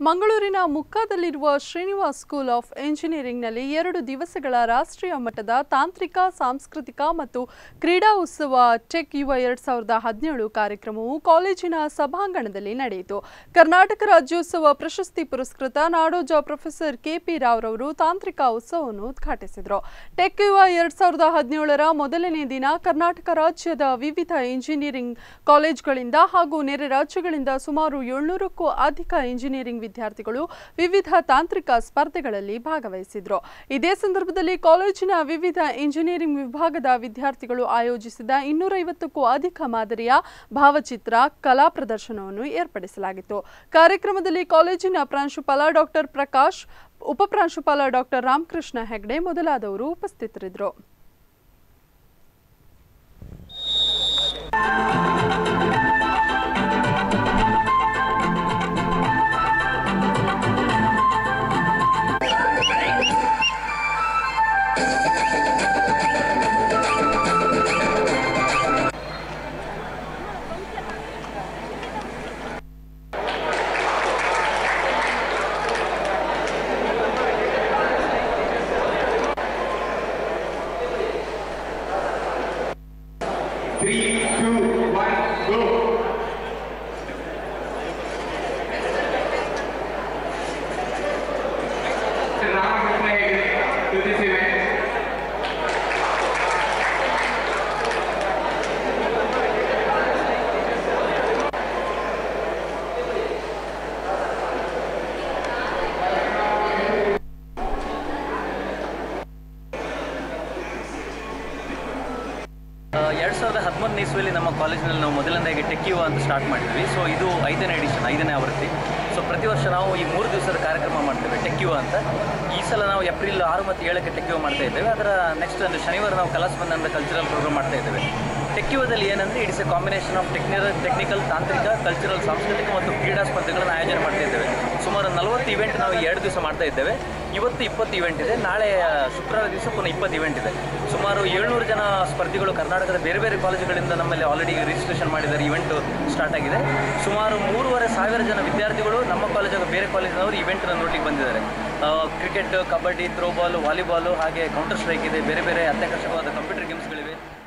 ಮಂಗಳೂರಿನ ಮುಕ್ಕಾದಲ್ಲಿರುವ Srinivas school of ಎಂಜಿನಿಯರಿಂಗ್ನಲ್ಲಿ ಎರಡು ದಿವಸಗಳ ರಾಷ್ಟ್ರೀಯ ಮಟ್ಟದ ತಾಂತ್ರಿಕ ಸಾಂಸ್ಕೃತಿಕ ಮತ್ತು ಕ್ರೀಡಾ ಉತ್ಸವ ಟೆಕ್ ಯುವ ಎರಡ್ ಸಾವಿರದ ಹದಿನೇಳು ಕಾರ್ಯಕ್ರಮವು ಕಾಲೇಜಿನ ಸಭಾಂಗಣದಲ್ಲಿ ನಡೆಯಿತು ಕರ್ನಾಟಕ ರಾಜ್ಯೋತ್ಸವ ಪ್ರಶಸ್ತಿ ಪುರಸ್ಕೃತ ನಾಡೋಜ ಪ್ರೊಫೆಸರ್ ಕೆಪಿ ರಾವ್ರವರು ತಾಂತ್ರಿಕ ಉತ್ಸವವನ್ನು ಉದ್ಘಾಟಿಸಿದರು ಟೆಕ್ ಯುವ ಎರಡ್ ಸಾವಿರದ ಹದಿನೇಳರ ಮೊದಲನೇ ದಿನ ಕರ್ನಾಟಕ ರಾಜ್ಯದ ವಿವಿಧ ಇಂಜಿನಿಯರಿಂಗ್ ಕಾಲೇಜುಗಳಿಂದ ಹಾಗೂ ನೆರೆ ರಾಜ್ಯಗಳಿಂದ ಸುಮಾರು ಏಳ್ನೂರಕ್ಕೂ ಅಧಿಕ ಇಂಜಿನಿಯರಿಂಗ್ ವಿದ್ಯಾರ್ಥಿಗಳು ವಿವಿಧ ತಾಂತ್ರಿಕ ಸ್ಪರ್ಧೆಗಳಲ್ಲಿ ಭಾಗವಹಿಸಿದ್ರು ಇದೇ ಸಂದರ್ಭದಲ್ಲಿ ಕಾಲೇಜಿನ ವಿವಿಧ ಇಂಜಿನಿಯರಿಂಗ್ ವಿಭಾಗದ ವಿದ್ಯಾರ್ಥಿಗಳು ಆಯೋಜಿಸಿದ ಇನ್ನೂರೈವತ್ತಕ್ಕೂ ಅಧಿಕ ಮಾದರಿಯ ಭಾವಚಿತ್ರ ಕಲಾ ಪ್ರದರ್ಶನವನ್ನು ಏರ್ಪಡಿಸಲಾಗಿತ್ತು ಕಾರ್ಯಕ್ರಮದಲ್ಲಿ ಕಾಲೇಜಿನ ಪ್ರಾಂಶುಪಾಲ ಡಾಕ್ಟರ್ ಪ್ರಕಾಶ್ ಉಪಪ್ರಾಂಶುಪಾಲ ಡಾಕ್ಟರ್ ರಾಮಕೃಷ್ಣ ಹೆಗ್ಡೆ ಮೊದಲಾದವರು ಉಪಸ್ಥಿತರಿದ್ದರು Three, two, one, go. Ramakrishna Hegde to this event. ಎರಡು ಸಾವಿರದ ಹದಿಮೂರನೇ ಇಸ್ವಿಯಲ್ಲಿ ನಮ್ಮ ಕಾಲೇಜಿನಲ್ಲಿ ನಾವು ಮೊದಲನೇದಾಗಿ ಟೆಕ್ ಯುವ ಅಂತ ಸ್ಟಾರ್ಟ್ ಮಾಡಿದ್ವಿ ಸೊ ಇದು ಐದನೇ ಎಡಿಷನ್ ಐದನೇ ಆವೃತ್ತಿ ಸೊ ಪ್ರತಿ ವರ್ಷ ನಾವು ಈ ಮೂರು ದಿವಸದ ಕಾರ್ಯಕ್ರಮ ಮಾಡ್ತೇವೆ ಟೆಕ್ ಯುವ ಅಂತ ಈ ಸಲ ನಾವು ಏಪ್ರಿಲ್ ಆರು ಮತ್ತು ಏಳಕ್ಕೆ ಟೆಕ್ ಯುವ ಮಾಡ್ತಾ ಇದ್ದೇವೆ ಅದರ ನೆಕ್ಸ್ಟ್ ಒಂದು ಶನಿವಾರ ನಾವು ಕಲಾಸ್ಬಂಧ ಅಂತ ಕಲ್ಚರಲ್ ಪ್ರೋಗ್ರಾಮ್ ಮಾಡ್ತಾ ಇದ್ದೇವೆ ಟೆಕ್ ಯುವದಲ್ಲಿ ಏನಂದರೆ it's a combination of technical technical ತಾಂತ್ರಿಕ ಕಲ್ಚರಲ್ ಸಾಂಸ್ಕೃತಿಕ ಮತ್ತು ಕ್ರೀಡಾ ಸ್ಪರ್ಧೆಗಳನ್ನು ಆಯೋಜನೆ ಮಾಡ್ತಾ ಇದ್ದೇವೆ ಸುಮಾರು ನಲವತ್ತು ಇವೆಂಟ್ ನಾವು ಎರಡು ದಿವಸ ಮಾಡ್ತಾ ಇದ್ದೇವೆ ಇವತ್ತು ಇಪ್ಪತ್ತು ಇವೆಂಟ್ ಇದೆ ನಾಳೆ ಶುಕ್ರವಾರ ದಿವಸ ಪುನಃ ಇಪ್ಪತ್ತು ಇವೆಂಟ್ ಇದೆ ಸುಮಾರು ಏಳ್ನೂರು ಜನ ಸ್ಪರ್ಧಿಗಳು ಕರ್ನಾಟಕದ ಬೇರೆ ಬೇರೆ ಕಾಲೇಜುಗಳಿಂದ ನಮ್ಮಲ್ಲಿ ಆಲ್ರೆಡಿ ರಿಜಿಸ್ಟ್ರೇಷನ್ ಮಾಡಿದ್ದಾರೆ ಇವೆಂಟ್ ಸ್ಟಾರ್ಟ್ ಆಗಿದೆ ಸುಮಾರು ಮೂರುವರೆ ಸಾವಿರ ಜನ ವಿದ್ಯಾರ್ಥಿಗಳು ನಮ್ಮ ಕಾಲೇಜ್ ಹಾಗೂ ಬೇರೆ ಕಾಲೇಜಿನವರು ಇವೆಂಟ್ನ ನೋಡ್ಲಿಕ್ಕೆ ಬಂದಿದ್ದಾರೆ ಕ್ರಿಕೆಟ್ ಕಬಡ್ಡಿ ಥ್ರೋಬಾಲ್ ವಾಲಿಬಾಲ್ ಹಾಗೆ ಕೌಂಟರ್ ಸ್ಟ್ರೈಕ್ ಇದೆ ಬೇರೆ ಬೇರೆ ಅತ್ಯಾಕರ್ಷಕವಾದ ಕಂಪ್ಯೂಟರ್ ಗೇಮ್ಸ್ಗಳಿವೆ